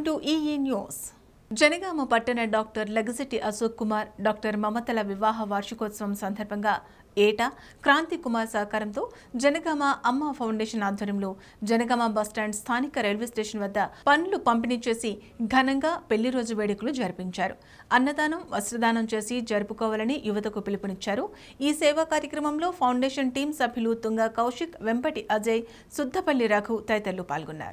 To EE news Jangaon పట్టణ doctor లగసిటి Ashok Kumar doctor మమతల వివాహ వార్షికోత్సవం సందర్భంగా ఏటా క్రాంతి కుమార్ సహకారంతో జనగామ అమ్మ ఫౌండేషన్ ఆధ్వర్యంలో జనగామ బస్టాండ్ స్థానిక రైల్వే స్టేషన్ వద్ద పనులు పంపిణీ చేసి ఘనంగా పెళ్లి రోజు వేడుకలు జరిపించారు అన్నదానం వస్త్రదానం చేసి జరుపుకోవాలని యువతకు పిలుపునిచ్చారు ఈ సేవా కార్యక్రమంలో ఫౌండేషన్ టీం సభ్యులు తుంగ కౌశిక్ వెంపటి అజయ్ సుద్దపల్లి రఘు తదితరులు పాల్గొన్నారు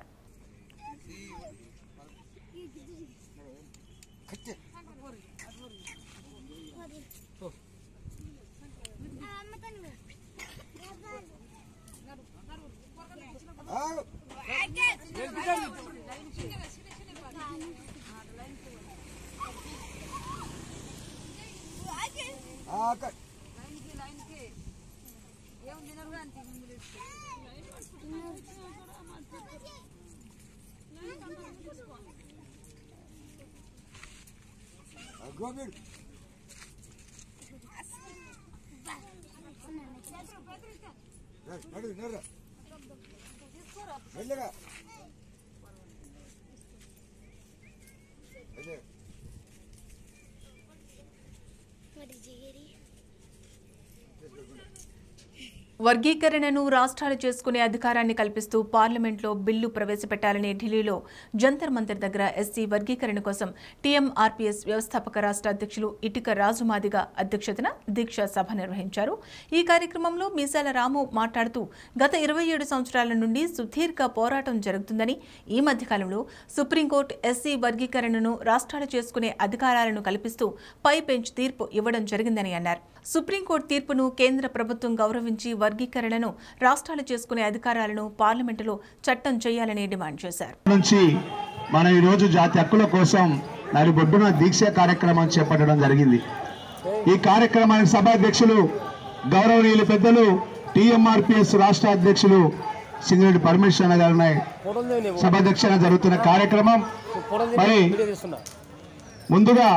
వర్గీకరణను రాష్ట్రాలు చేసుకునే అధికారాన్ని కల్పిస్తూ పార్లమెంట్లో బిల్లు ప్రవేశపెట్టాలని ఢిల్లీలో జంతర్ మంతర్ దగ్గర ఎస్సీ వర్గీకరణ కోసం టీఎంఆర్పీఎస్ వ్యవస్థాపక రాష్ట్ర అధ్యక్షులు ఇటుక రాజుమాదిగ అధ్యక్షతన దీక్షా సభ నిర్వహించారు ఈ కార్యక్రమంలో మీసాల రాము మాట్లాడుతూ గత ఇరవై ఏడు సంవత్సరాల నుండి సుదీర్ఘ పోరాటం జరుగుతుందని ఈ మధ్యకాలంలో సుప్రీంకోర్టు ఎస్సీ వర్గీకరణను రాష్ట్రాలు చేసుకునే అధికారాలను కల్పిస్తూ పై బెంచ్ తీర్పు ఇవ్వడం జరిగిందని అన్నారు సుప్రీంకోర్టు తీర్పును కేంద్ర ప్రభుత్వం గౌరవించి వర్గీకరణను రాష్ట్రాలు చేసుకునే అధికారాలను పార్లమెంటులో చట్టం చేయాలని డిమాండ్ చేశారు నుంచి మనం ఈరోజు జాతి హక్కుల కోసం నలుబొడ్డున దీక్ష కార్యక్రమం చేపట్టడం జరిగింది ఈ కార్యక్రమానికి సభాధ్యక్షులు గౌరవనీయులు పెద్దలు టిఎంఆర్పిఎస్ రాష్ట్ర అధ్యక్షులు సింగిరెడ్డి పరమేశ్వర గారి సభాధ్యక్షన జరుగుతున్న కార్యక్రమం మరి ముందుగా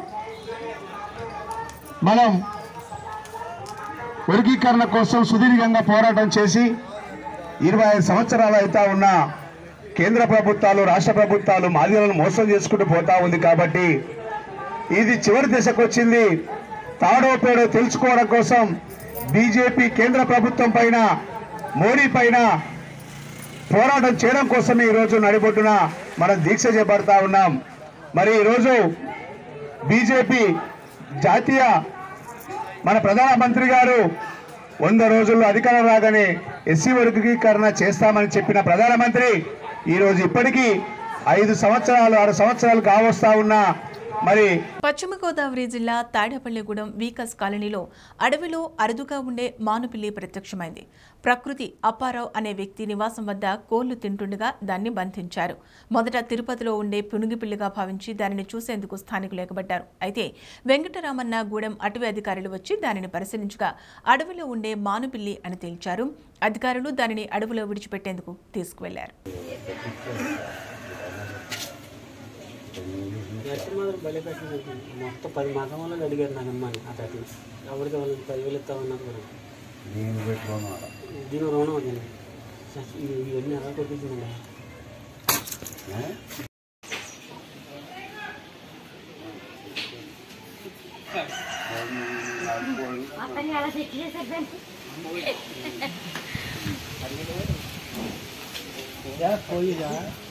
మనం వర్గీకరణ కోసం సుదీర్ఘంగా పోరాటం చేసి ఇరవై ఐదు సంవత్సరాలు అవుతా ఉన్న కేంద్ర ప్రభుత్వాలు రాష్ట్ర ప్రభుత్వాలు మాదిలను మోసం చేసుకుంటూ పోతా ఉంది కాబట్టి ఇది చివరి దశకు వచ్చింది తాడో పేడో తెలుసుకోవడం కోసం బీజేపీ కేంద్ర ప్రభుత్వం పైన మోడీ పైన పోరాటం చేయడం కోసమే ఈరోజు నడిబొడ్డున మనం దీక్ష చేపడతా ఉన్నాం మరి ఈరోజు బీజేపీ జాతీయ మన ప్రధానమంత్రి గారు వంద రోజుల్లో అధికారం రాగానే ఎస్సీ వర్గీకరణ చేస్తామని చెప్పిన ప్రధానమంత్రి ఈరోజు ఇప్పటికీ ఐదు సంవత్సరాలు ఆరు సంవత్సరాలు కావస్తా ఉన్నా మరి పశ్చిమ గోదావరి జిల్లా తాడేపల్లిగూడెం వీకస్ కాలనీలో అడవిలో అరుదుగా ఉండే మానుపిల్లి ప్రత్యక్షమైంది ప్రకృతి అప్పారావు అనే వ్యక్తి నివాసం వద్ద కోళ్లు తింటుండగా దాన్ని బంధించారు మొదట తిరుపతిలో ఉండే పునుగిపిల్లిగా భావించి దానిని చూసేందుకు స్థానికులు ఎగబడ్డారు అయితే వెంకటరామన్న గూడెం అటవీ అధికారులు వచ్చి దానిని పరిశీలించగా అడవిలో ఉండే మానుపిల్లి అని తేల్చారు అధికారులు దానిని అడవిలో విడిచిపెట్టేందుకు తీసుకువెళ్లారు ఎట్ట మాత్రం బలి పెట్టింది మొత్తం పది మాసం వాళ్ళు అడిగారు నాకు అమ్మని ఆ పెట్టిన ఎవరికి వాళ్ళు పదివేలు ఇస్తామన్నారు కూడా దీని రుణం అండి ఇవన్నీ ఎలా కొట్టించిందండి పోయిదా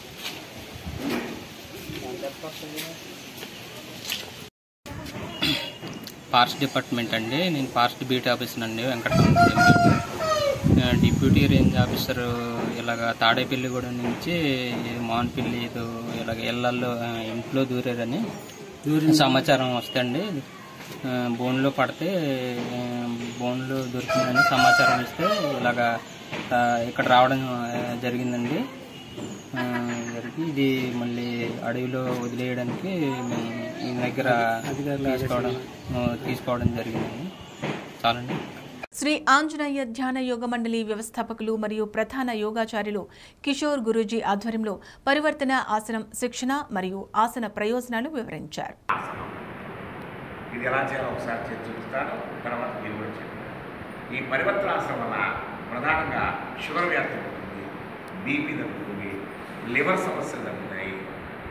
ఫారెస్ట్ డిపార్ట్మెంట్ అండి నేను ఫారెస్ట్ బీట్ ఆఫీసర్ అండి వెంకటరామ డిప్యూటీ రేంజ్ ఆఫీసర్ ఇలాగ తాడేపల్లిగూడెం నుంచి మాన్పల్లి ఏదో ఇలాగ ఇళ్లలో ఆ, ఇంట్లో దూరారని సమాచారం వస్తండి ఆ, బోన్లో పడితే ఆ, బోన్లో దొరికిందని సమాచారం ఇస్తే ఇలాగ ఆ, ఇక్కడ రావడం ఆ, జరిగిందండి ఆ, జరిగి ఇది మళ్ళీ అడవిలో వదిలేయడానికి మేము ఈ దగ్గర తీసుకోవడం ఆ, తీసుకోవడం జరిగిందండి చాలండి శ్రీ ఆంజనేయ ధ్యాన యోగ మండలి వ్యవస్థాపకులు మరియు ప్రధాన యోగాచార్యులు కిషోర్ గురూజీ ఆధ్వర్యంలో పరివర్తన ఆసనం శిక్షణ మరియు ఆసన ప్రయోజనాలు వివరించారు ఇది ఎలా చేయాలో ఒకసారి చేసి చూపిస్తాను తర్వాత మీరు కూడా చేయండి ఈ పరివర్తనాసనం వల్ల ప్రధానంగా షుగర్ వ్యాధి తగ్గుతుంది బీపీ తగ్గుతుంది లివర్ సమస్యలు తగ్గుతాయి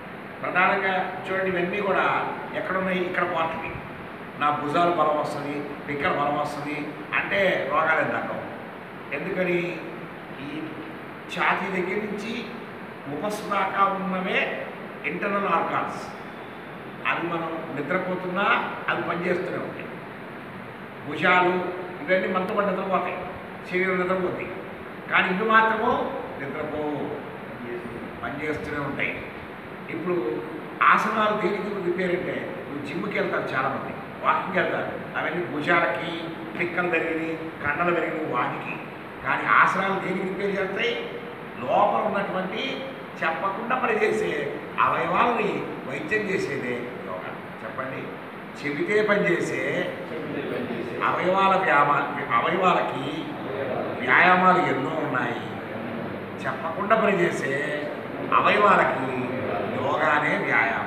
ప్రధానంగా చూడండి ఇవన్నీ కూడా ఎక్కడున్నాయి ఇక్కడ పోతుంది నా భుజాలు బలం వస్తుంది పిక్కల బలం వస్తుంది అంటే రోగాలు ఎందాకం ఎందుకని ఈ ఛాతీ దగ్గర నుంచి ఉపస్సు దాకా ఉన్నవే ఇంటర్నల్ ఆర్గాన్స్ అవి మనం నిద్రపోతున్నా అవి పనిచేస్తూనే ఉంటాయి భుజాలు ఇవన్నీ మనతో పాటు నిద్రపోతాయి శరీరం నిద్రపోతాయి కానీ ఇవి మాత్రము నిద్రపోవు పనిచేస్తూనే ఉంటాయి ఇప్పుడు ఆసనాలు దేనికి రిపేర్ అంటే ఇప్పుడు జిమ్కి వెళ్తారు చాలామంది వాకింగ్కి వెళ్తారు అవన్నీ భుజాలకి పిక్కలు పెరిగినవి కండలు పెరిగినవి వాటికి కానీ ఆసనాలు దేనికి రిపేర్ చేస్తాయి లోపల ఉన్నటువంటి చెప్పకుండా పనిచేసే అవయవాలని వైద్యం చేసేదే యోగా చెప్పండి చెబితే పనిచేసే అవయవాల వ్యామా అవయవాలకి వ్యాయామాలు ఎన్నో ఉన్నాయి చెప్పకుండా పనిచేసే అవయవాలకి యోగానే వ్యాయామం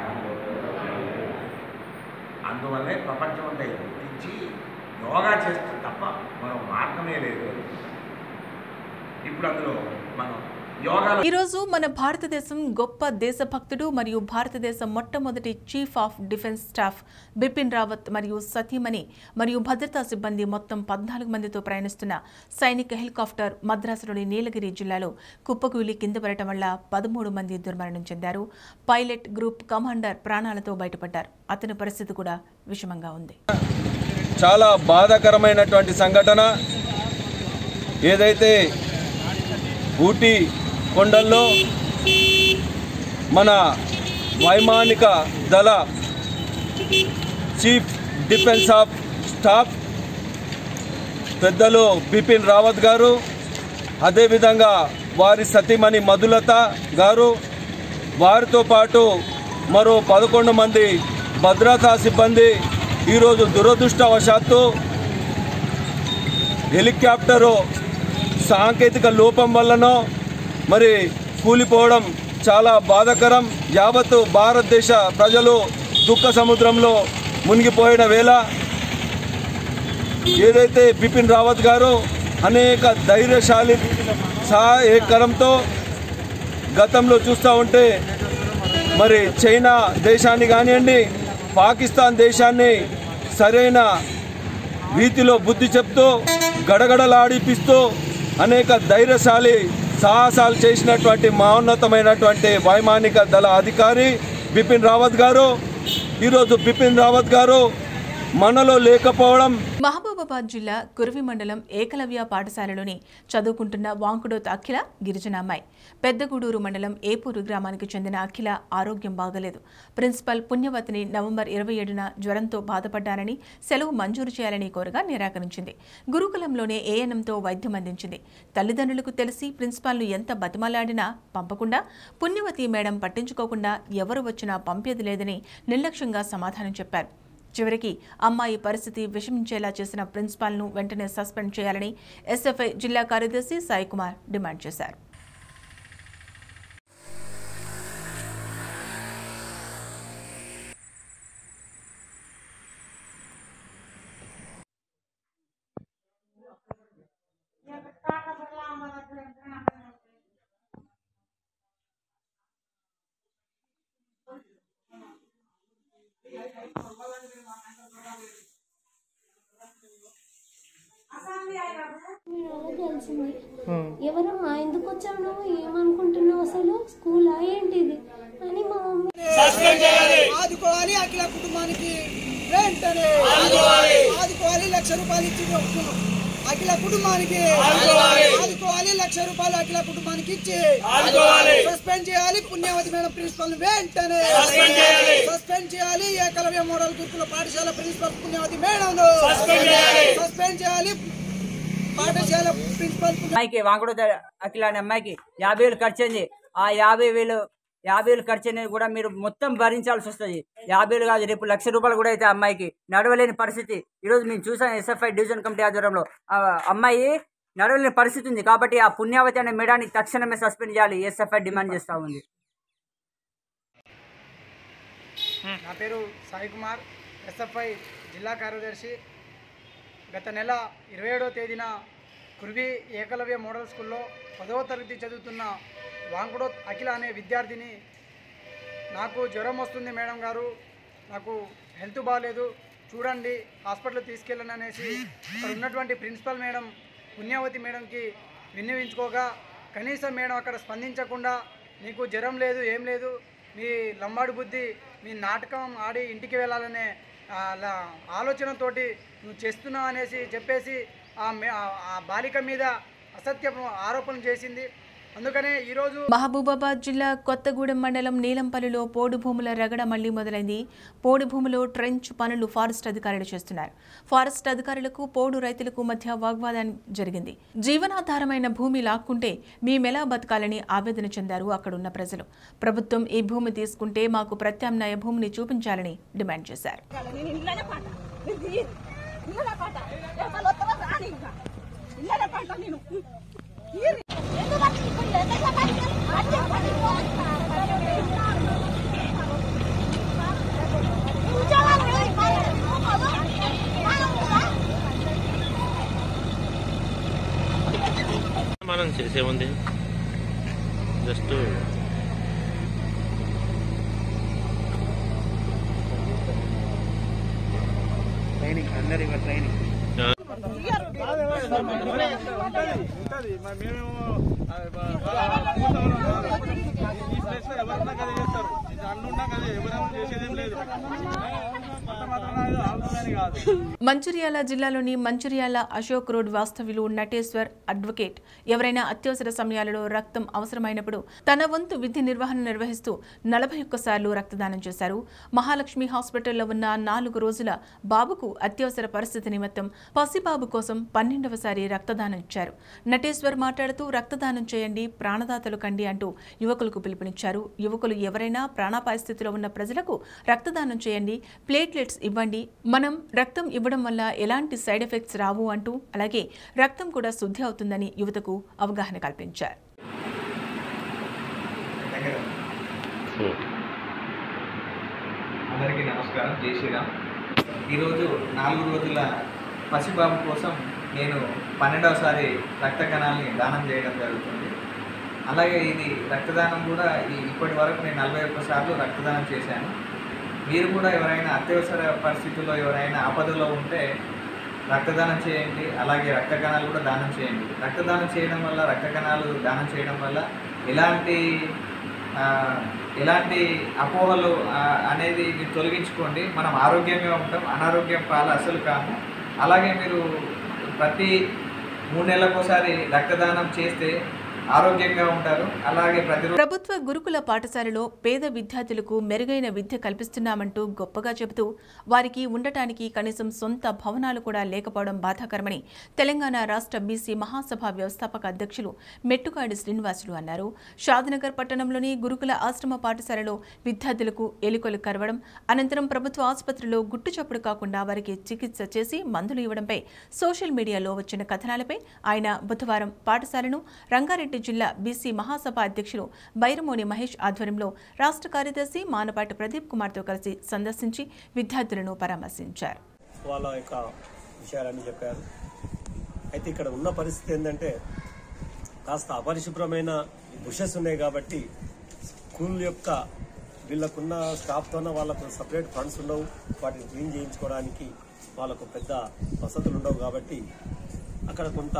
అందువల్లే ప్రపంచం అంతా ఇది గుర్తించి యోగా చేస్తే తప్ప మరో మార్గమే లేదు ఇప్పుడు అందులో మనం యోగాలో ఈరోజు మన భారతదేశం గొప్ప దేశభక్తుడు మరియు భారతదేశం మొట్టమొదటి chief of defence staff Bipin Rawat మరియు సతీమణి మరియు భద్రతా సిబ్బంది మొత్తం పద్నాలుగు మందితో ప్రయాణిస్తున్న సైనిక హెలికాప్టర్ మద్రాసులోని నీలగిరి జిల్లాలో కుప్పకూలి కింద పడటం వల్ల పదమూడు మంది దుర్మరణం చెందారు పైలట్ గ్రూప్ కమాండర్ ప్రాణాలతో బయటపడ్డారు అతని పరిస్థితి కూడా విషమంగా ఉంది చాలా బాధాకరమైనటువంటి సంఘటన ఏదైతే ఊటీ కొండల్లో మన వైమానిక దళ చీఫ్ డిఫెన్స్ ఆఫ్ స్టాఫ్ పెద్దలు బిపిన్ రావత్ గారు అదేవిధంగా వారి సతీమణి మధులత గారు వారితో పాటు మరో పదకొండు మంది భద్రతా సిబ్బంది ఈరోజు దురదృష్టవశాత్తు హెలికాప్టరు సాంకేతిక లోపం వల్లనో మరి కూలిపోవడం చాలా బాధాకరం యావత్తు భారతదేశ ప్రజలు దుఃఖ సముద్రంలో మునిగిపోయిన వేళ ఏదైతే బిపిన్ రావత్ గారు అనేక ధైర్యశాలి సహాయకరంతో గతంలో చూస్తూ ఉంటే మరి చైనా దేశాన్ని కానివ్వండి పాకిస్తాన్ దేశాన్ని సరైన రీతిలో బుద్ధి చెప్తూ గడగడలాడిపిస్తూ అనేక ధైర్యశాలి సాహసాలు చేసినటువంటి మహోన్నతమైనటువంటి వైమానిక దళ అధికారి బిపిన్ రావత్ గారు ఈరోజు బిపిన్ రావత్ గారు మనలో లేకపోవడం మహబూబాబాద్ జిల్లా కురవి మండలం ఏకలవ్య పాఠశాలలోని చదువుకుంటున్న వాంకుడోత్ అఖిల గిరిజన అమ్మాయి పెద్దగూడూరు మండలం ఏపూరు గ్రామానికి చెందిన అఖిల ఆరోగ్యం బాగలేదు ప్రిన్సిపల్ పుణ్యవతిని నవంబర్ ఇరవై ఏడున జ్వరంతో బాధపడ్డానని సెలవు మంజూరు చేయాలని కోరగా నిరాకరించింది గురుకులంలోనే ఏఎన్ఎంతో వైద్యం అందించింది తల్లిదండ్రులకు తెలిసి ప్రిన్సిపాల్ను ఎంత బతిమలాడినా పంపకుండా పుణ్యవతి మేడం పట్టించుకోకుండా ఎవరు వచ్చినా పంపేది లేదని నిర్లక్ష్యంగా సమాధానం చెప్పారు చివరికి అమ్మాయి పరిస్థితి విషమించేలా చేసిన ప్రిన్సిపాల్ను వెంటనే సస్పెండ్ చేయాలని ఎస్ఎఫ్ఐ జిల్లా కార్యదర్శి సాయి కుమార్ డిమాండ్ చేశారు తెలిసింది ఎవరమ్మా ఎందుకు వచ్చావు నువ్వు ఏమనుకుంటున్నావు అసలు స్కూలా ఏంటిది అని మా మమ్మీ ఆదుకోవాలి అఖిల కుటుంబానికి వెంటనే ఆదుకోవాలి లక్ష రూపాయలు ఇచ్చి అఖిల కుటుంబానికి ఆదుకోవాలి లక్ష రూపాయలు అఖిల కుటుంబానికి ఇచ్చి సస్పెండ్ చేయాలి పుణ్యవతి మేడం ప్రిన్సిపల్ వెంటనే సస్పెండ్ చేయాలి ఏకలవ్య మోడల్ గురుకుల పాఠశాల ప్రిన్సిపల్ పుణ్యవతి మేడం సస్పెండ్ చేయాలి పాఠశాల ప్రిన్సిపల్ అమ్మాయికి వాంకుడు అఖిల అనే అమ్మాయికి యాభై వేలు ఖర్చు అయింది ఆ యాభై వేలు యాభై వేలు ఖర్చు అనేది కూడా మీరు మొత్తం భరించాల్సి వస్తుంది యాభై వేలు కాదు రేపు లక్ష రూపాయలు కూడా అయితే అమ్మాయికి నడవలేని పరిస్థితి ఈరోజు మేము చూసాం ఎస్ఎఫ్ఐ డివిజన్ కమిటీ ఆధ్వర్యంలో ఆ అమ్మాయి నడవలేని పరిస్థితి ఉంది కాబట్టి ఆ పుణ్యావతి అనే మేడాన్ని తక్షణమే సస్పెండ్ చేయాలి ఎస్ఎఫ్ఐ డిమాండ్ చేస్తూ ఉంది నా పేరు సాయి కుమార్ ఎస్ఎఫ్ఐ జిల్లా కార్యదర్శి గత నెల ఇరవై ఏడవ తేదీన కుర్వి ఏకలవ్య మోడల్ స్కూల్లో పదవ తరగతి చదువుతున్న వాంకుడో అఖిల అనే విద్యార్థిని నాకు జ్వరం వస్తుంది మేడం గారు నాకు హెల్త్ బాగాలేదు చూడండి హాస్పిటల్ తీసుకెళ్ళండి అనేసి అక్కడ ఉన్నటువంటి ప్రిన్సిపల్ మేడం పుణ్యవతి మేడంకి విన్నవించుకోగా కనీసం మేడం అక్కడ స్పందించకుండా నీకు జ్వరం లేదు ఏం లేదు మీ లంబాడి బుద్ధి మీ నాటకం ఆడి ఇంటికి వెళ్ళాలనే ఆ, ల- ఆలోచనతోటి నువ్వు చేస్తున్నావు అనేసి చెప్పేసి ఆ మే- ఆ- ఆ బాలిక మీద అసత్యపు ఆరోపణలు చేసింది అందుకనే ఈరోజు మహబూబాబాద్ జిల్లా కొత్తగూడెం మండలం నీలంపల్లిలో పోడు భూముల రగడ మళ్లీ మొదలైంది పోడు భూమిలో ట్రెంచ్ పనులు ఫారెస్ట్ అధికారులు చేస్తున్నారు ఫారెస్ట్ అధికారులకు పోడు రైతులకు మధ్య వాగ్వాదం జరిగింది జీవనాధారమైన భూమి లాక్కుంటే మేమెలా బతకాలని ఆవేదన చెందారు అక్కడున్న ప్రజలు ప్రభుత్వం ఈ భూమి తీసుకుంటే మాకు ప్రత్యామ్నాయ భూమిని చూపించాలని డిమాండ్ చేశారు నేను ఇంట్లోనే పాట మీరు తీయరు ఇంట్లోనే పాట రేపు వస్తావా రాని ఇంకా ఇంట్లోనే పాట నేను తీయరు. ఎందుకు వచ్చి ఇప్పుడు ఎందుకు పని? అట్టే పని. ఉద్యోగాలు లేవు. మనం ఉందా? మనం చేసేముంది జస్ట్ ట్రైనింగ్ అందరి ట్రైనింగ్ మంచిర్యాల జిల్లాలోని మంచిర్యాల అశోక్ రోడ్ వాస్తవ్యులు నటేశ్వర్ అడ్వకేట్ ఎవరైనా అత్యవసర సమయాలలో రక్తం అవసరమైనప్పుడు తన వంతు విధి నిర్వహణ నిర్వహిస్తూ నలభై ఒక్కసార్లు రక్తదానం చేశారు మహాలక్ష్మి హాస్పిటల్లో ఉన్న నాలుగు రోజుల బాబుకు అత్యవసర పరిస్థితి నిమిత్తం పసిబాబు కోసం పన్నెండవసారి రక్తదానం ఇచ్చారు నటేశ్వర్ మాట్లాడుతూ రక్తదానం చేయండి ప్రాణదాతలు కండి అంటూ యువకులకు పిలుపునిచ్చారు యువకులు ఎవరైనా ప్రాణాపాయ స్థితిలో ఉన్న ప్రజలకు రక్తదానం చేయండి ప్లేట్లెట్స్ ఇవ్వండి మనం రక్తం ఇవ్వడం వల్ల ఎలాంటి సైడ్ ఎఫెక్ట్స్ రావు అంటూ అలాగే రక్తం కూడా శుద్ధి అవుతుందని యువతకు అవగాహన కల్పించారు అందరికీ నమస్కారం జై శ్రీరామ్ ఈరోజు నాలుగు రోజుల పసిబాబు కోసం నేను పన్నెండవసారి రక్త కణాలని దానం చేయడం జరుగుతుంది అలాగే ఇది రక్తదానం కూడా ఈ ఇప్పటి వరకు నేను నలభై ఒక్క సార్లు రక్తదానం చేశాను మీరు కూడా ఎవరైనా అత్యవసర పరిస్థితుల్లో ఎవరైనా ఆపదలో ఉంటే రక్తదానం చేయండి అలాగే రక్త కణాలు కూడా దానం చేయండి రక్తదానం చేయడం వల్ల రక్త కణాలు దానం చేయడం వల్ల ఎలాంటి ఆ, ఎలాంటి అపోహలు ఆ, అనేది మీరు తొలగించుకోండి మనం ఆరోగ్యంగా ఉంటాం అనారోగ్యం పాలు అసలు కాము అలాగే మీరు ప్రతి మూడు నెలలకోసారి రక్తదానం చేస్తే ఆరోగ్యంగా ఉంటారు అలాగే ప్రతిరోజు ప్రభుత్వ గురుకుల పాఠశాలలో పేద విద్యార్థులకు మెరుగైన విద్య కల్పిస్తున్నామంటూ గొప్పగా చెబుతూ వారికి ఉండటానికి కనీసం సొంత భవనాలు కూడా లేకపోవడం బాధాకరమని తెలంగాణ రాష్ట్ర బీసీ మహాసభ వ్యవస్థాపక అధ్యక్షులు మెట్టుకాడి శ్రీనివాసులు అన్నారు షాద్నగర్ పట్టణంలోని గురుకుల ఆశ్రమ పాఠశాలలో విద్యార్థులకు ఎలుకలు కరవడం అనంతరం ప్రభుత్వ ఆసుపత్రిలో గుట్టుచప్పుడు కాకుండా వారికి చికిత్స చేసి మందులు ఇవ్వడంపై సోషల్ మీడియాలో వచ్చిన కథనాలపై ఆయన బుధవారం పాఠశాలను రంగారెడ్డి జిల్లా బీసీ మహాసభ అధ్యక్షులు బైరమోని మహేష్ ఆధ్వర్యంలో రాష్ట్ర కార్యదర్శి మానపాటి ప్రదీప్ కుమార్తో కలిసి సందర్శించి విద్యార్థులను పరామర్శించారు వాళ్ళ యొక్క విషయాలన్నీ చెప్పారు అయితే ఇక్కడ ఉన్న పరిస్థితి ఏంటంటే కాస్త అపరిశుభ్రమైన బుషెస్ ఉన్నాయి కాబట్టి స్కూల్ యొక్క వీళ్ళకున్న స్టాఫ్తోన వాళ్ళకు సపరేట్ ఫండ్స్ ఉండవు వాటిని క్లీన్ చేయించుకోవడానికి వాళ్ళకు పెద్ద వసతులు ఉండవు కాబట్టి అక్కడ కొంత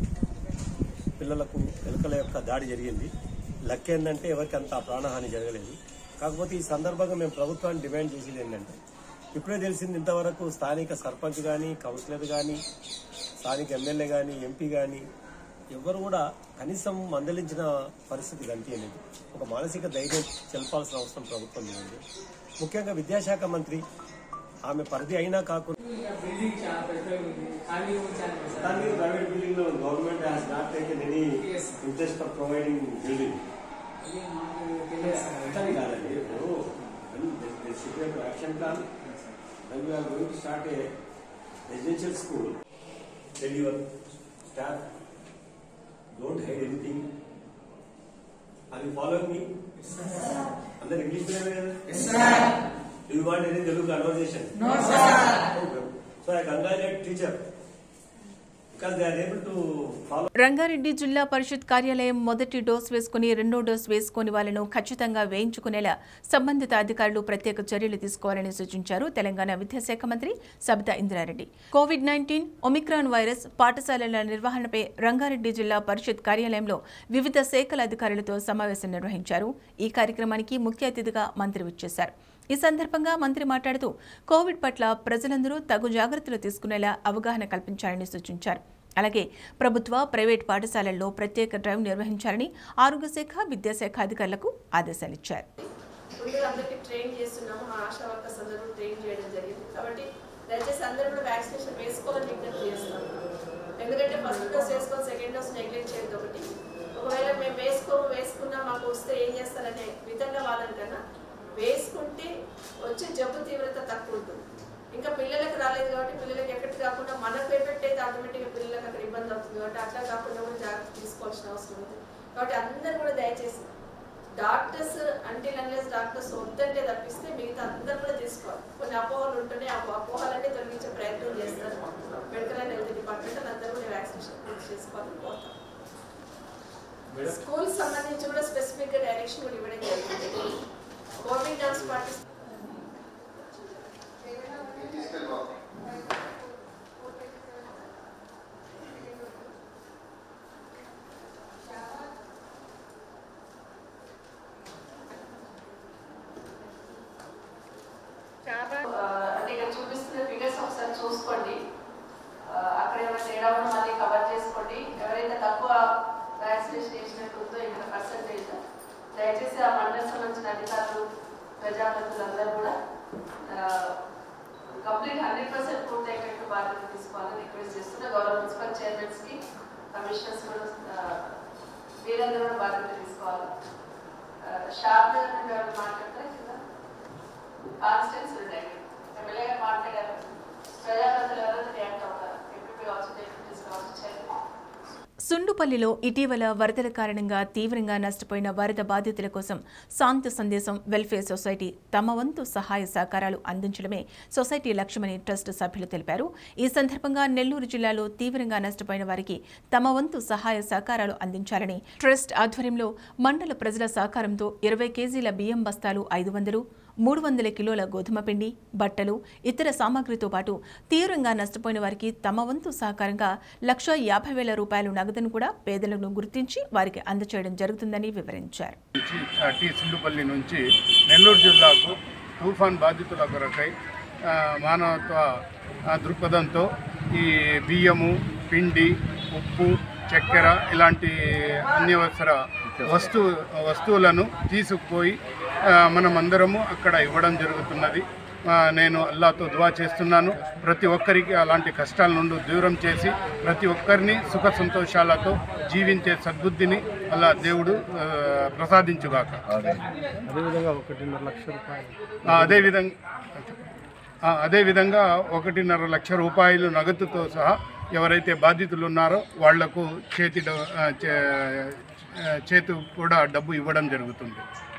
పిల్లలకు ఎలుకల యొక్క దాడి జరిగింది లక్ ఏంటంటే ఎవరికి అంత ప్రాణహాని జరగలేదు కాకపోతే ఈ సందర్భంగా మేము ప్రభుత్వాన్ని డిమాండ్ చేసేది ఏంటంటే ఇప్పుడే తెలిసింది ఇంతవరకు స్థానిక సర్పంచ్ కానీ కౌన్సిలర్ కానీ స్థానిక ఎమ్మెల్యే కానీ ఎంపీ కానీ ఎవరు కూడా కనీసం మందలించిన పరిస్థితి కనిపించలేదు ఒక మానసిక ధైర్యం చెల్పాల్సిన అవసరం ప్రభుత్వం మీద ఉంది ముఖ్యంగా విద్యాశాఖ మంత్రి ఆమె పరిధి అయినా కాకుండా కానీ ప్రైవేట్ బిల్డింగ్ లో government has not taken any interest for providing building కానీ కాదండి ఇప్పుడు action plan when we are going to start a residential school, tell your staff, don't hide anything. Are you following me? Yes, sir. అందరు English మీడియమే కదా yes sir do you want any Telugu conversation no sir so I congratulate teacher because they are able to follow Rangareddy జిల్లా పరిషత్ కార్యాలయం మొదటి dose వేసుకుని రెండో dose వేసుకుని వాళ్ళను ఖచ్చితంగా వేయించుకునేలా సంబంధిత అధికారులు ప్రత్యేక చర్యలు తీసుకోవాలని సూచించారు తెలంగాణ విద్యాశాఖ మంత్రి Sabitha Indra Reddy covid nineteen omicron virus పాఠశాలల నిర్వహణపై రంగారెడ్డి జిల్లా పరిషత్ కార్యాలయంలో వివిధ శాఖల అధికారులతో సమావేశం నిర్వహించారు ఈ కార్యక్రమానికి ముఖ్య అతిథిగా మంత్రి విచ్చేశారు ఈ సందర్భంగా మంత్రి మాట్లాడుతూ కోవిడ్ పట్ల ప్రజలందరూ తగు జాగ్రత్తలు తీసుకునేలా అవగాహన కల్పించాలని సూచించారు అలాగే ప్రభుత్వ ప్రైవేట్ పాఠశాలల్లో ప్రత్యేక డ్రైవ్ నిర్వహించాలని ఆరోగ్య శాఖ విద్యాశాఖ అధికారులకు ఆదేశాలిచ్చారు ముందు అందరికీ ట్రైన్ చేస్తున్నాము మా ఆశా వర్కర్స్ అందరూ కూడా ట్రైన్ చేయడం జరిగింది కాబట్టి దయచేసి అందరూ కూడా వ్యాక్సినేషన్ వేసుకోవాలని విజ్ఞప్తి చేస్తాం ఎందుకంటే ఫస్ట్ డోస్ వేసుకొని సెకండ్ డోస్ నెగ్లెక్ట్ చేయదు ఒకటి ఒకవేళ మేము వేసుకోము వేసుకున్నా మాకు వస్తే ఏం చేస్తారనే విధంగా వాళ్ళని కన్నా వేసుకుంటే వచ్చే జబ్బు తీవ్రత తక్కువ ఉంటుంది ఇంకా పిల్లలకు రాలేదు కాబట్టి పిల్లలకి ఎక్కడికి కాకుండా మనకు ఎఫెక్ట్ అయితే ఆటోమేటిక్గా పిల్లలకు అక్కడ ఇబ్బంది అవుతుంది కాబట్టి అట్లా కాకుండా కూడా జాగ్రత్త తీసుకోవాల్సిన అవసరం ఉంది కాబట్టి అందరూ కూడా దయచేసి డాక్టర్స్ అంటిల్ అన్లెస్ డాక్టర్స్ వద్దంటే తప్పిస్తే మిగతా అందరూ కూడా తీసుకోవాలి కొన్ని అపోహలు ఉంటున్నాయి ఆ అపోహలన్నీ తొలగించే ప్రయత్నం చేస్తారు మెడికల్ అండ్ హెల్త్ డిపార్ట్మెంట్ అందరూ కూడా వ్యాక్సినేషన్ పూర్తి చేసుకోవాలని కోరుతాం స్కూల్ సంబంధించి కూడా స్పెసిఫిక్ గా డైరెక్షన్ కూడా ఇవ్వడం జరిగింది కోవిడ్ డాన్స్ పార్టీ ఆ, అంటే ఇక్కడ చూపిస్తున్న ఫిగర్స్ ఒకసారి చూసుకోండి ఆ, అక్కడ ఏమైనా తేడా ఉన్నా మళ్ళీ కవర్ చేసుకోండి ఎవరైతే తక్కువ వ్యాక్సినేషన్ చేసినట్టు ఉందో ఇక్కడ పర్సంటేజ్ దయచేసి ఆ మండలం సంబంధించిన అధికారులు ప్రజాప్రతినిధులు అందరూ కూడా కంప్లీట్ హండ్రెడ్ పర్సెంట్ పూర్తయ్యేటట్టు బాధ్యత తీసుకోవాలని రిక్వెస్ట్ చేస్తున్నా గౌరవ మున్సిపల్ చైర్మన్స్ కి కమిషనర్స్ కూడా ఆ, వీరందరూ కూడా బాధ్యత తీసుకోవాలి షాప్ నుండి ఎవరు మాట్లాడతారు కదా కాన్స్టెన్స్ ఉన్నాయి ఎమ్మెల్యే గారు మాట్లాడారు ప్రజాప్రతినిధులు ఎవరైతే రియాక్ట్ అవుతారు ఎంపీ కావచ్చు డెప్యూటీస్ కావచ్చు చైర్మన్ సుండుపల్లిలో ఇటీవల వరదల కారణంగా తీవ్రంగా నష్టపోయిన వరద బాధితుల కోసం శాంతి సందేశం వెల్ఫేర్ సొసైటీ తమ వంతు సహాయ సహకారాలు అందించడమే సొసైటీ లక్ష్యమని ట్రస్ట్ సభ్యులు తెలిపారు ఈ సందర్భంగా నెల్లూరు జిల్లాలో తీవ్రంగా నష్టపోయిన వారికి తమ వంతు సహాయ సహకారాలు అందించాలని ట్రస్ట్ ఆధ్వర్యంలో మండల ప్రజల సహకారంతో ఇరవై కేజీల బియ్యం బస్తాలు ఐదు వందలు మూడు వందల కిలోల గోధుమ పిండి బట్టలు ఇతర సామాగ్రితో పాటు తీవ్రంగా నష్టపోయిన వారికి తమ వంతు సహకారంగా లక్ష యాభై వేల రూపాయల నగదును కూడా పేదలను గుర్తించి వారికి అందచేయడం జరుగుతుందని వివరించారు నుంచి టి సుండుపల్లి నుంచి నెల్లూరు జిల్లాకు తుఫాన్ బాధితుల కొరకై ఆ, మానవత్వ ఆ, దృక్పథంతో ఈ బియ్యము పిండి ఉప్పు చక్కెర ఇలాంటి అన్యవసర వస్తు వస్తువులను తీసుకుపోయి ఆ, మనమందరము అక్కడ ఇవ్వడం జరుగుతున్నది ఆ, నేను అల్లాతో దువా చేస్తున్నాను ప్రతి ఒక్కరికి అలాంటి కష్టాల నుండి దూరం చేసి ప్రతి ఒక్కరిని సుఖ సంతోషాలతో జీవించే సద్బుద్ధిని అలా దేవుడు ఆ, ప్రసాదించుగాక అదేవిధంగా ఒకటిన్నర లక్ష రూపాయలు ఆ, అదేవిధంగా ఆ, అదేవిధంగా ఒకటిన్నర లక్ష రూపాయలు నగదుతో సహా ఎవరైతే బాధితులు ఉన్నారో వాళ్లకు చేతి డ- ఆ, చే- ఆ, చేతి కూడా డబ్బు ఇవ్వడం జరుగుతుంది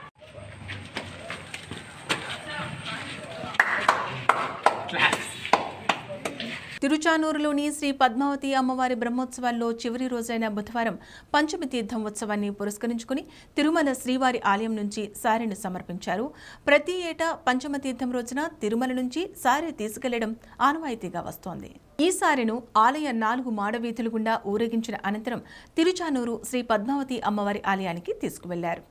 తిరుచానూరులోని శ్రీ పద్మావతి అమ్మవారి బ్రహ్మోత్సవాల్లో చివరి రోజైన బుధవారం పంచమి తీర్థం ఉత్సవాన్ని పురస్కరించుకుని తిరుమల శ్రీవారి ఆలయం నుంచి సారెను సమర్పించారు ప్రతి ఏటా పంచమ తీర్థం రోజున తిరుమల నుంచి సారె తీసుకెళ్లడం ఆనవాయితీగా వస్తోంది ఈ సారెను ఆలయ నాలుగు మాడవీధులు గుండా ఊరేగించిన అనంతరం తిరుచానూరు శ్రీ పద్మావతి అమ్మవారి ఆలయానికి తీసుకువెళ్లారు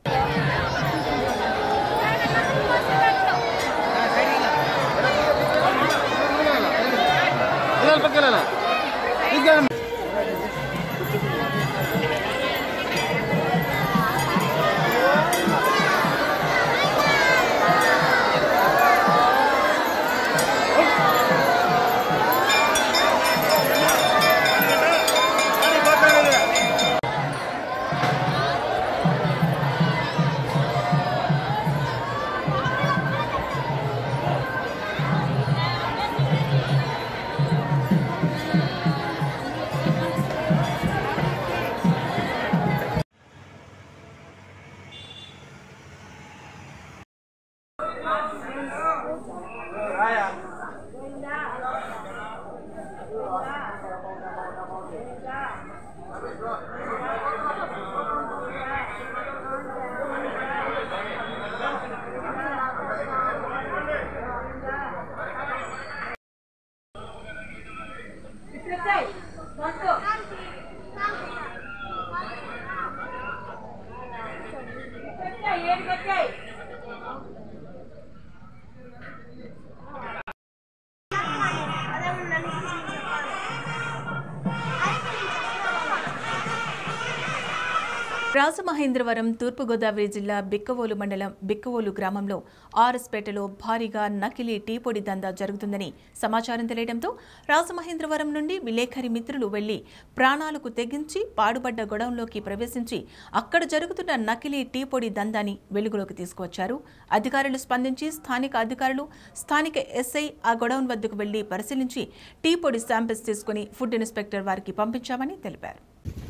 రాజమహేంద్రవరం తూర్పుగోదావరి జిల్లా బిక్కవోలు మండలం బిక్కవోలు గ్రామంలో ఆర్ఎస్పేటలో భారీగా నకిలీ టీ పొడి దందా జరుగుతుందని సమాచారం తెలియడంతో రాజమహేంద్రవరం నుండి విలేఖరి మిత్రులు వెళ్లి ప్రాణాలకు తెగించి పాడుబడ్డ గొడవంలోకి ప్రవేశించి అక్కడ జరుగుతున్న నకిలీ టీ పొడి దందాని వెలుగులోకి తీసుకువచ్చారు అధికారులు స్పందించి స్థానిక అధికారులు స్థానిక ఎస్ఐ ఆ గొడౌన్ వద్దకు వెళ్లి పరిశీలించి టీ పొడి శాంపిల్స్ తీసుకుని ఫుడ్ ఇన్స్పెక్టర్ వారికి పంపించామని తెలిపారు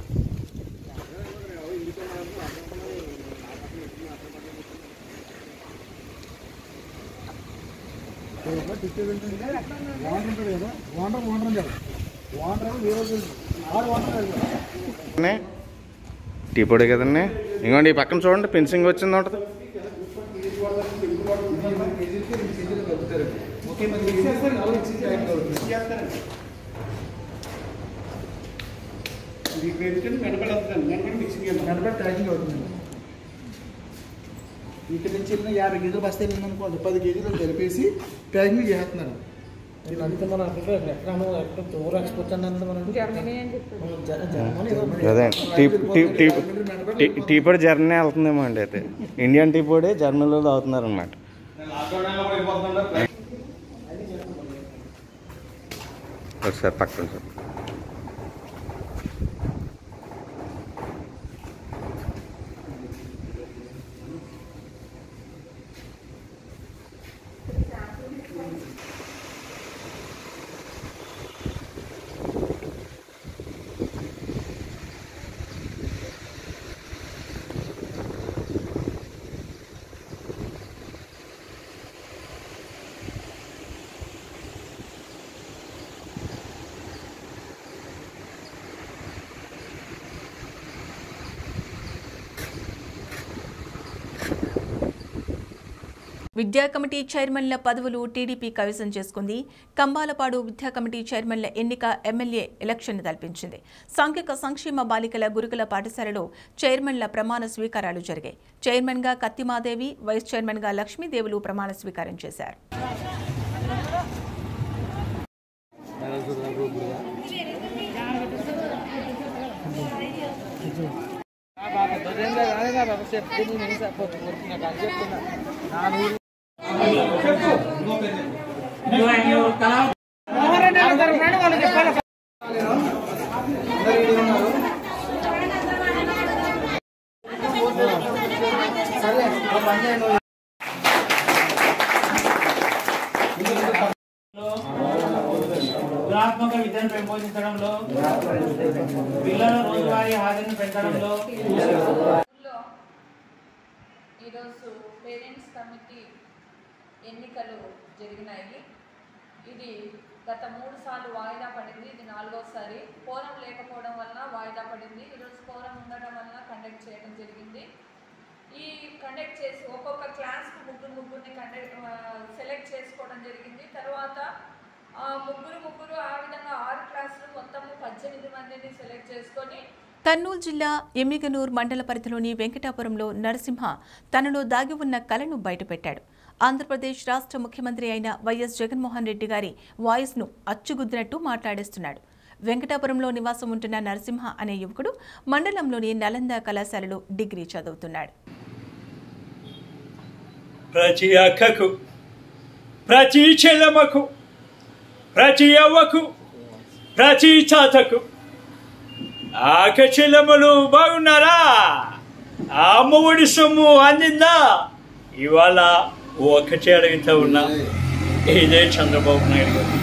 టీ పొడి కదండి ఇంకోండి ఈ పక్కన చూడండి ఫెన్సింగ్ వచ్చింది ఉంటుంది ఇక్కడ నుంచి వెళ్ళిన యాభై కేజీలు బస్తే అనుకోండి పది కేజీలు కలిపేసి ప్యాకింగ్ చేస్తున్నారు వీళ్ళంతా మన అక్కడ ఎక్కడ ఎక్కడ దూరం ఎక్స్పోర్ట్ అన్నంత మనం జర్మనీ అదే tea tea tea tea tea పొడి జర్మనీ వెళ్తుందేమో అండి అయితే ఇండియన్ టీ పొడి జర్మనీలో తాగుతున్నారు అనమాట ఒకసారి పక్కన సార్ విద్యా కమిటీ చైర్మన్ల పదవులు టీడీపీ కైవసం చేసుకుంది కంబాలపాడు విద్యా కమిటీ చైర్మన్ల ఎన్నిక ఎమ్మెల్యే ఎలక్షన్ తల్పించింది సాంఘిక సంక్షేమ బాలికల గురుకుల పాఠశాలలో చైర్మన్ల ప్రమాణ స్వీకారాలు జరిగాయి చైర్మన్గా కత్తిమాదేవి వైస్ చైర్మన్గా లక్ష్మీదేవులు ప్రమాణ స్వీకారం చేశారు గుణాత్మక విద్యను పెంపొందించడంలో పిల్లల రోజువారీ హాజరును పెంచడంలో ఈరోజు పేరెంట్స్ కమిటీ ఎన్నికలు జరిగినాయి ఇది గత మూడు సార్లు వాయిదా పడింది ఇది నాలుగోసారి కోరం లేకపోవడం వలన వాయిదా పడింది ఈరోజు కోరం ఉండడం వలన కండక్ట్ చేయడం జరిగింది ఈ కండక్ట్ చేసి ఒక్కొక్క క్లాస్కు ముగ్గురు ముగ్గురిని కండక్ట్ సెలెక్ట్ చేసుకోవడం జరిగింది తర్వాత ఆ, ముగ్గురు ముగ్గురు ఆ విధంగా ఆరు క్లాసులు మొత్తము పద్దెనిమిది మందిని సెలెక్ట్ చేసుకొని కర్నూలు జిల్లా ఎమ్మిగనూర్ మండల పరిధిలోని వెంకటాపురంలో నరసింహ తనలో దాగి ఉన్న కలను బయటపెట్టాడు ఆంధ్రప్రదేశ్ రాష్ట్ర ముఖ్యమంత్రి అయిన వైఎస్ జగన్మోహన్ రెడ్డి గారి వాయిస్ను అచ్చుగుద్దినట్టు మాట్లాడేస్తున్నాడు వెంకటాపురంలో నివాసం ఉంటున్న నరసింహ అనే యువకుడు మండలంలోని నలంద కళాశాలలో డిగ్రీ చదువుతున్నాడు ప్రతి అక్కకు ప్రతి చెల్లమ్మకు ప్రతి అవ్వకు ప్రతి తాతకు ఆక చెల్లెమ్మలు బాగున్నారా ఆ అమ్మఒడి సొమ్ము అందిందా ఇవాళ ఒకటి అడుగుతా ఉన్నా ఇదే చంద్రబాబు నాయుడు గారు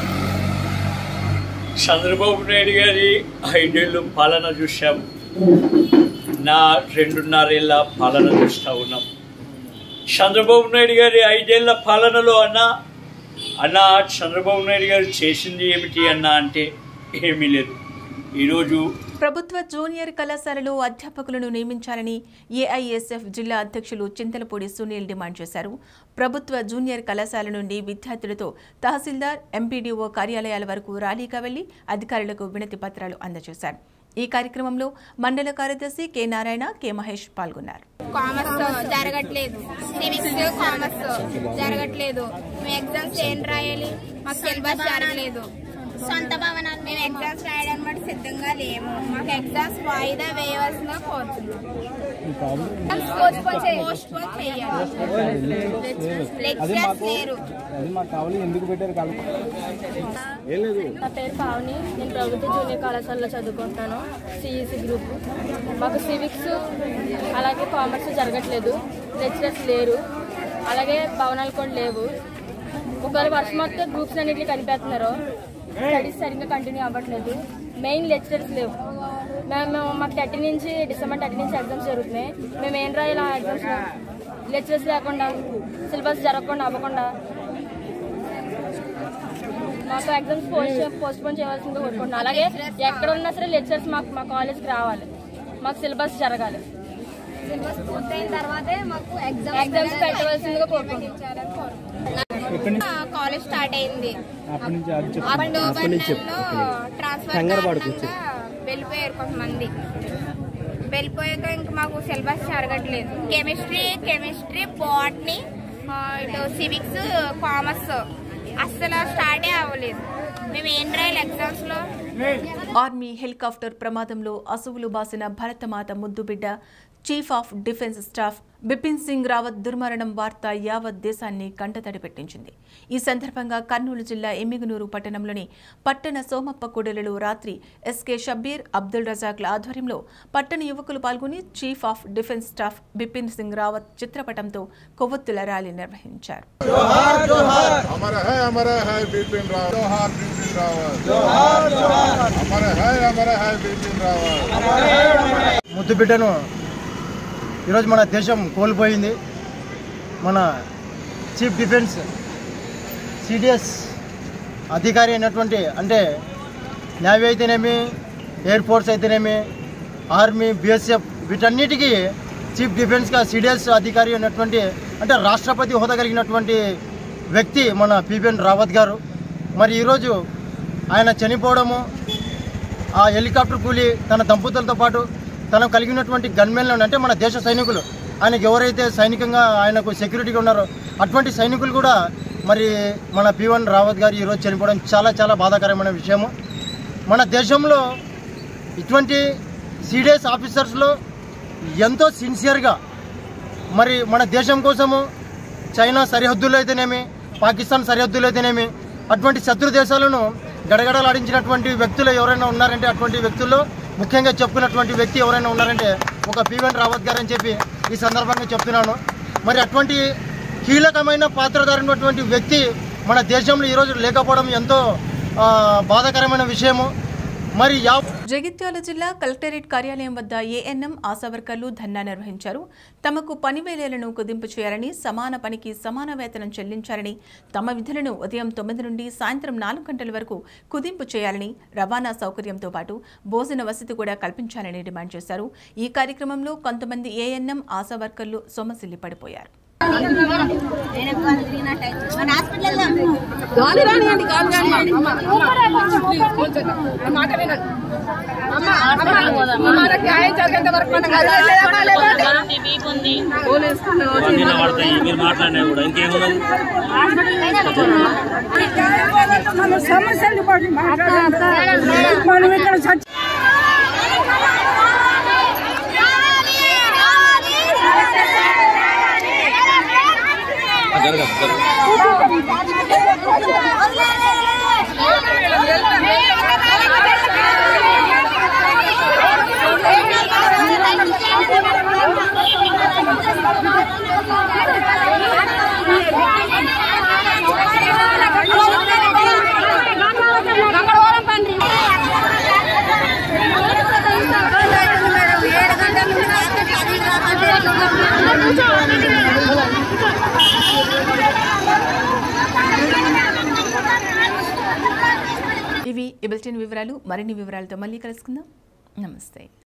చంద్రబాబు నాయుడు గారి ఐదేళ్ళు పాలన చూసాం నా రెండున్నరేళ్ళ పాలన చూస్తూ ఉన్నాం చంద్రబాబు నాయుడు గారి ఐదేళ్ల పాలనలో అన్న అన్న చంద్రబాబు నాయుడు గారు చేసింది ఏమిటి అన్న అంటే ఏమీ లేదు ఈరోజు ప్రభుత్వ జూనియర్ కళాశాలలో అధ్యాపకులను నియమించాలని ఏఐఎస్ఎఫ్ జిల్లా అధ్యక్షులు చింతలపూడి సునీల్ డిమాండ్ చేశారు ప్రభుత్వ జూనియర్ కళాశాల నుండి విద్యార్థులతో తహసీల్దార్ ఎంపీడీఓ కార్యాలయాల వరకు ర్యాలీగా వెళ్లి అధికారులకు వినతి పత్రాలు అందజేశారు ఈ కార్యక్రమంలో మండల కార్యదర్శి కె నారాయణ కె మహేష్ పాల్గొన్నారు కామర్స్ జరగట్లేదు సివిక్స్ కామర్స్ జరగట్లేదు మేము ఎగ్జామ్స్ ఏం రాయాలి మాకు సిలబస్ జరగలేదు సొంత భవనాలు మేము ఎగ్జామ్స్ రాయడానికి బట్టి సిద్ధంగా లేము మాకు ఎగ్జామ్స్ వాయిదా వేయవలసిందిగా కోరుతున్నాం పోస్ట్పోన్ చేయాలి లెక్చరర్స్ లేరు అది మాకు కావాలి ఎందుకు పెట్టారు కాదు ఏం లేదు నా పేరు పావని నేను ప్రభుత్వ జూనియర్ కళాశాలలో చదువుకుంటున్నాను సిఈసి గ్రూప్ మాకు సివిక్స్ అలాగే కామర్స్ జరగట్లేదు లెక్చరర్స్ లేరు అలాగే భవనాలు కూడా లేవు ఒకవేళ వర్షం వస్తే గ్రూప్స్ అన్నింటినీ కలిపేస్తున్నారు స్టడీస్ సరిగ్గా కంటిన్యూ అవ్వట్లేదు మెయిన్ లెక్చరర్స్ లేవు మేము మాకు థర్టీ నుంచి డిసెంబర్ థర్టీ నుంచి ఎగ్జామ్స్ జరుగుతున్నాయి మేము ఏం రాయాలి ఆ ఎగ్జామ్స్ లెక్చరర్స్ లేకుండా సిలబస్ జరగకుండా అవ్వకుండా మాకు ఎగ్జామ్స్ పోస్ట్ పోస్ట్ పోన్ చేయవలసిందిగా కోరుకుంటున్నాం అలాగే ఎక్కడ ఉన్నా సరే లెక్చర్స్ మాకు మా కాలేజ్కి రావాలి మాకు సిలబస్ జరగాలి సిలబస్ పూర్తయిన తర్వాతే మాకు ఎగ్జామ్స్ ఎగ్జామ్స్ పెట్టవలసిందిగా కోరుకుంటున్నాం కాలేజ్ స్టార్ట్ అయింది అప్పటి నుంచి అది చెప్పు. అక్టోబర్ అప్పటి నుంచి చెప్పు. నెలలో ట్రాన్స్ఫర్ కంగారు పడకు, కారణంగా వెళ్ళిపోయారు కొంతమంది వెళ్ళిపోయాక ఇంకా మాకు సిలబస్ జరగట్లేదు కెమిస్ట్రీ కెమిస్ట్రీ బాటనీ ఇటు సివిక్స్ కామర్స్ అస్సలు స్టార్టే అవ్వలేదు మేము ఏం రాయాలి ఎగ్జామ్స్ లో ఆర్మీ హెలికాప్టర్ ప్రమాదంలో అసువులు బాసిన భరతమాత ముద్దుబిడ్డ chief of defence staff Bipin Singh Rawat దుర్మరణం వార్త యావత్ దేశాన్ని కంటతడి పెట్టించింది ఈ సందర్భంగా కర్నూలు జిల్లా ఎమ్మిగనూరు పట్టణంలోని పట్టణ సోమప్ప కూడలిలో రాత్రి ఎస్కే షబ్బీర్ అబ్దుల్ రజాక్ల ఆధ్వర్యంలో పట్టణ యువకులు పాల్గొని chief of defence staff Bipin Singh Rawat చిత్రపటంతో కొవ్వొత్తుల ర్యాలీ నిర్వహించారు अमर है अमर है बिपिन रावत जोहार बिपिन रावत जोहार जोहार अमर है अमर है बिपिन रावत ముద్దు బిడ్డను ఈరోజు మన దేశం కోల్పోయింది మన చీఫ్ డిఫెన్స్ సిడిఎస్ అధికారి అయినటువంటి అంటే నేవీ అయితేనేమి ఎయిర్ ఫోర్స్ అయితేనేమి ఆర్మీ బిఎస్ఎఫ్ వీటన్నిటికీ చీఫ్ డిఫెన్స్గా సిడిఎస్ అధికారి అయినటువంటి అంటే రాష్ట్రపతి హోదా కలిగినటువంటి వ్యక్తి మన పిపిఎన్ రావత్ గారు మరి ఈరోజు ఆయన చనిపోవడము ఆ హెలికాప్టర్ కూలి తన దంపతులతో పాటు తను కలిగినటువంటి గన్మెన్లను అంటే మన దేశ సైనికులు ఆయనకు ఎవరైతే సైనికంగా ఆయనకు సెక్యూరిటీగా ఉన్నారో అటువంటి సైనికులు కూడా మరి మన పివన్ రావత్ గారు ఈరోజు చనిపోవడం చాలా చాలా బాధాకరమైన విషయము మన దేశంలో ఇటువంటి సీడిఎస్ ఆఫీసర్స్లో ఎంతో సిన్సియర్గా మరి మన దేశం కోసము చైనా సరిహద్దుల్లో అయితేనేమి పాకిస్తాన్ సరిహద్దుల్లో అయితేనేమి అటువంటి శత్రు దేశాలను గడగడలాడించినటువంటి వ్యక్తులు ఎవరైనా ఉన్నారంటే అటువంటి వ్యక్తుల్లో ముఖ్యంగా చెప్పుకున్నటువంటి వ్యక్తి ఎవరైనా ఉన్నారంటే ఒక పివన్ రావత్ గారు అని చెప్పి ఈ సందర్భంగా చెప్తున్నాను మరి అటువంటి కీలకమైన పాత్రధారినటువంటి వ్యక్తి మన దేశంలో ఈరోజు లేకపోవడం ఎంతో ఆ, బాధాకరమైన విషయము మరి యా జగిత్యాల జిల్లా కలెక్టరేట్ కార్యాలయం వద్ద ఏఎన్ఎం ఆశా వర్కర్లు ధర్నా నిర్వహించారు తమకు పని వేళలను కుదింపు చేయాలని సమాన పనికి సమాన వేతనం చెల్లించాలని తమ విధులను ఉదయం తొమ్మిది నుండి సాయంత్రం నాలుగు గంటల వరకు కుదింపు చేయాలని రవాణా సౌకర్యంతో పాటు భోజన వసతి కూడా కల్పించాలని డిమాండ్ చేశారు ఈ కార్యక్రమంలో కొంతమంది ఏఎన్ఎం ఆశా వర్కర్లు సొమ్మసిల్లి పడిపోయారు మన హాస్పిటల్ గాలి రానియండి గాలి రానియండి మాట వినండి అమ్మ అమ్మ మనకి న్యాయం జరిగేంత వరకు మనం కదలలేమా లేదండి పడతాయి మీరు మాట్లాడినా కూడా ఇంకేమున్నది మన సమస్యలు పడి మాట్లాడాలి మనం ఇక్కడ చచ్చి ఇవి ఈ బులెటిన్ వివరాలు మరిన్ని వివరాలతో మళ్ళీ కలుసుకుందాం నమస్తే